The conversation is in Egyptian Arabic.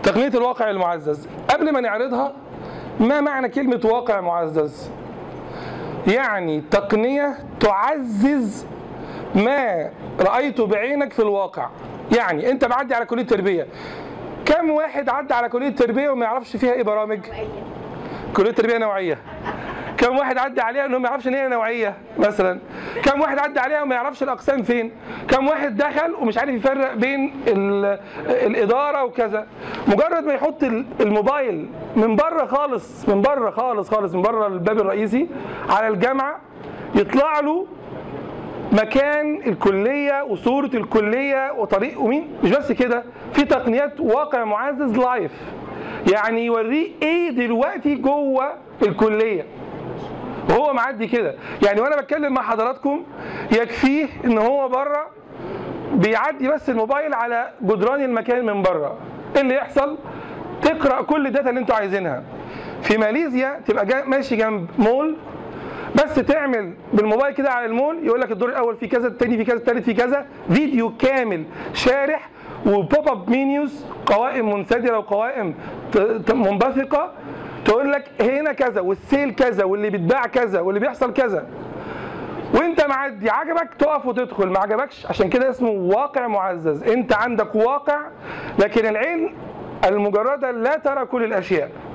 تقنيه الواقع المعزز قبل ما نعرضها ما معنى كلمه واقع معزز يعني تقنيه تعزز ما رايته بعينك في الواقع يعني انت معدي على كليه تربيه كم واحد عدى على كليه تربيه وما يعرفش فيها ايه برامج كليه تربيه نوعيه كم واحد عدى عليها انه ما يعرفش ان هي نوعيه مثلا كم واحد عدى عليها وما يعرفش الاقسام فين كم واحد دخل ومش عارف يفرق بين ال- الاداره وكذا مجرد ما يحط ال- الموبايل من بره خالص من بره خالص خالص من بره الباب الرئيسي على الجامعه يطلع له مكان الكليه وصوره الكليه وطريق ومين مش بس كده في تقنيات واقع معزز لايف يعني يوريه ايه دلوقتي جوه الكليه وهو معدي كده يعني وانا بتكلم مع حضراتكم يكفيه ان هو بره بيعدي بس الموبايل على جدران المكان من بره ايه اللي يحصل تقرا كل الداتا اللي انتوا عايزينها في ماليزيا تبقى جا ماشي جنب مول بس تعمل بالموبايل كده على المول يقول لك الدور الاول في كذا الثاني في كذا الثالث في كذا فيديو كامل شارح وبوب اب مينيوز قوائم منسدره وقوائم ت- ت- منبثقه تقول لك هنا كذا والسيل كذا واللي بيتباع كذا واللي بيحصل كذا وانت معدي عجبك تقف وتدخل ما عجبكش عشان كده اسمه واقع معزز انت عندك واقع لكن العين المجرده لا ترى كل الاشياء